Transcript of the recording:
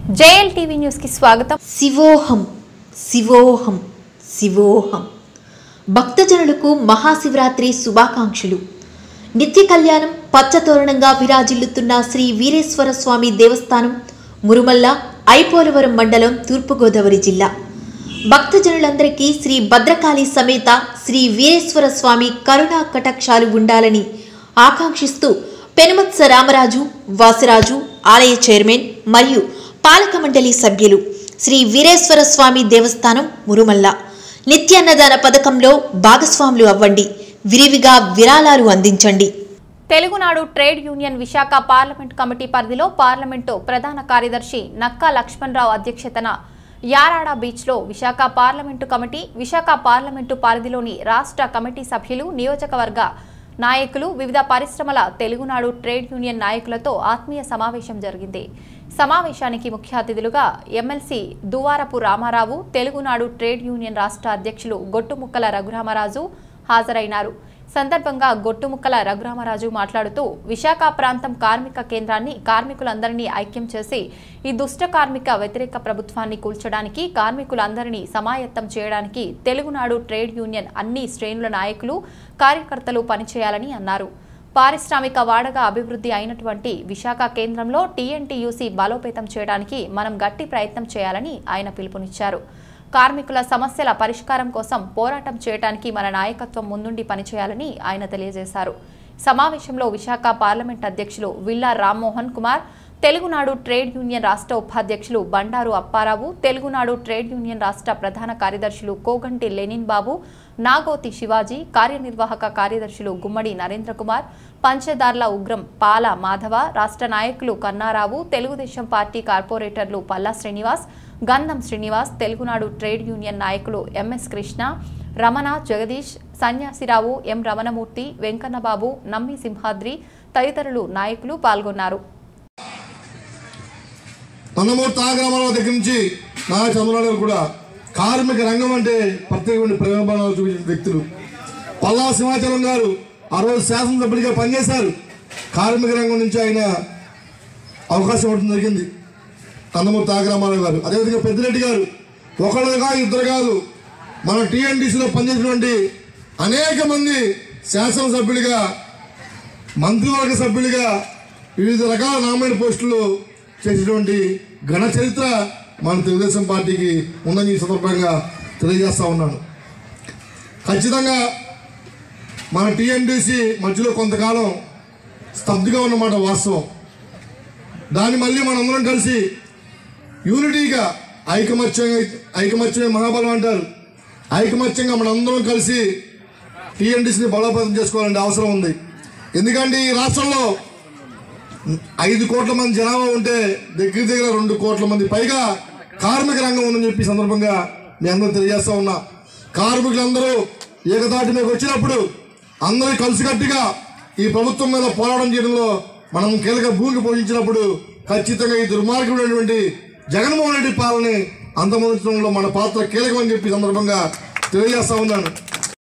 JL TV news కి స్వాగతం శివోహం శివోహం శివోహం భక్తజనులకు మహాశివరాత్రి శుభాకాంక్షలు నిత్య కళ్యాణం పచ్చతోరణంగా విరాజిల్లుతున్న శ్రీ వీరేశ్వర స్వామి దేవస్థానం మురుమల్ల ఐపోలవరం మండలం తూర్పుగోదావరి జిల్లా భక్తజనులందరికీ శ్రీ భద్రకాళి సమేత శ్రీ వీరేశ్వర స్వామి కరుణా కటాక్షాలు ఉండాలని ఆకాంక్షిస్తూ పెనుమత్స రామరాజు వాసరాజు ఆలయ చైర్మన్ మరియు పాలక మండలి సభ్యులు శ్రీ వీరేశ్వర స్వామి దేవస్థానం మురుమల్ల నిత్యాన్నదాన పథకంలో భాగస్వాములు అవ్వండి విరివిగా విరాళాలు అందించండి Telugunadu trade union Visakha parliament committee పరిధిలో పార్లమెంటు ప్రధాన కార్యదర్శి నక్కా లక్ష్మణరావు అధ్యక్షతన యారాడ బీచ్లో Visakha parliament committee Visakha parliament పరిధిలోని రాష్ట్ర కమిటీ సభ్యులు నియోజకవర్గ నాయకులు వివిధ పరిశ్రమల తెలుగునాడు ట్రేడ్ యూనియన్ నాయకులతో ఆత్మీయ సమావేశం జరిగింది సమావేశానికి ముఖ్య అతిథులుగా MLC Duvarapu Ramarao Telugunadu trade union రాష్ట్ర అధ్యక్షులు గొట్టుముక్కల రఘురామరాజు హాజరైనారు సందర్భంగా గొట్టుముక్కల రఘురామరాజు మాట్లాడుతూ విశాఖ ప్రాంతం కార్మిక కేంద్రాన్ని కార్మికులందరినీ ఐక్యం చేసి ఈ దుష్ట కార్మిక వ్యతిరేక ప్రభుత్వాన్ని కూల్చడానికి కార్మికులందరినీ సమాయత్తం చేయడానికి తెలుగునాడు ట్రేడ్ యూనియన్ అన్ని శ్రేణుల నాయకులు కార్యకర్తలు పనిచేయాలని అన్నారు పారిశ్రామిక వాడగా అభివృద్ధి అయినటువంటి విశాఖ కేంద్రంలో టీఎన్టీయూసీ బలోపేతం చేయడానికి మనం గట్టి ప్రయత్నం చేయాలని ఆయన పిలుపునిచ్చారు కార్మికుల సమస్యల పరిష్కారం కోసం పోరాటం చేయడానికి మన నాయకత్వం ముందుండి పనిచేయాలని ఆయన తెలియజేశారు సమావేశంలో విశాఖ పార్లమెంట్ అధ్యక్షులు విల్లా రామ్మోహన్ కుమార్ తెలుగునాడు ట్రేడ్ యూనియన్ రాష్ట్ర ఉపాధ్యక్షులు బండారు అప్పారావు తెలుగునాడు ట్రేడ్ యూనియన్ రాష్ట్ర ప్రధాన కార్యదర్శులు కోగంటి లెనిన్ బాబు నాగోతి శివాజీ కార్యనిర్వాహక కార్యదర్శులు గుమ్మడి నరేంద్ర కుమార్ పంచదార్ల ఉగ్రం పాల మాధవ రాష్ట్ర నాయకులు కన్నారావు తెలుగుదేశం పార్టీ కార్పొరేటర్లు పల్లా శ్రీనివాస్ గంధం శ్రీనివాస్ తెలుగునాడు ట్రేడ్ యూనియన్ నాయకులు ఎంఎస్ కృష్ణ రమణ జగదీష్ సన్యాసిరావు ఎం రమణమూర్తి వెంకన్నబాబు నమ్మి సింహాద్రి తదితరులు నాయకులు పాల్గొన్నారు నందమూరి తాగ్రామాల దగ్గర నుంచి నారా చంద్రబాబు గారు కూడా కార్మిక రంగం అంటే ప్రత్యేకమైన ప్రేమభావాలు చూపించిన వ్యక్తులు పల్లా సింహాచలం గారు ఆ రోజు శాసనసభ్యుడిగా పనిచేశారు కార్మిక రంగం నుంచి ఆయన అవకాశం ఇవ్వడం జరిగింది నందమూరి తాగ్రామారావు గారు అదేవిధంగా పెద్దిరెడ్డి గారు ఒకళ్ళుగా ఇద్దరు కాదు మన టీఎన్డీసీలో పనిచేసినటువంటి అనేక మంది శాసనసభ్యుడిగా మంత్రివర్గ సభ్యులుగా వివిధ రకాల నామినేట్ పోస్టులు చేసినటువంటి ఘన చరిత్ర మన తెలుగుదేశం పార్టీకి ఉందని ఈ సందర్భంగా తెలియజేస్తా ఉన్నాను ఖచ్చితంగా మన టీఎన్డీసీ మధ్యలో కొంతకాలం స్తబ్దుగా ఉన్నమాట వాస్తవం దాన్ని మళ్ళీ మనందరం కలిసి యూనిటీగా ఐకమత్యంగా ఐకమత్యమే మహాబలం అంటారు ఐకమత్యంగా మనందరం కలిసి టీఎన్డీసీని బలోపేతం చేసుకోవాలంటే అవసరం ఉంది ఎందుకంటే ఈ రాష్ట్రంలో ఐదు కోట్ల మంది జనాభా ఉంటే దగ్గర దగ్గర రెండు కోట్ల మంది పైగా కార్మిక రంగం ఉందని చెప్పి ఈ సందర్భంగా మీ అందరూ తెలియజేస్తా ఉన్నా కార్మికులందరూ ఏకతాటి మీదకి వచ్చినప్పుడు అందరూ కలిసికట్టుగా ఈ ప్రభుత్వం మీద పోరాటం చేయడంలో మనం కీలక భూమికి పోషించినప్పుడు ఖచ్చితంగా ఈ దుర్మార్గమైనటువంటి జగన్మోహన్ రెడ్డి పాలనని అంతమొందించడంలో మన పాత్ర కీలకమని చెప్పి ఈ సందర్భంగా తెలియజేస్తా ఉన్నాను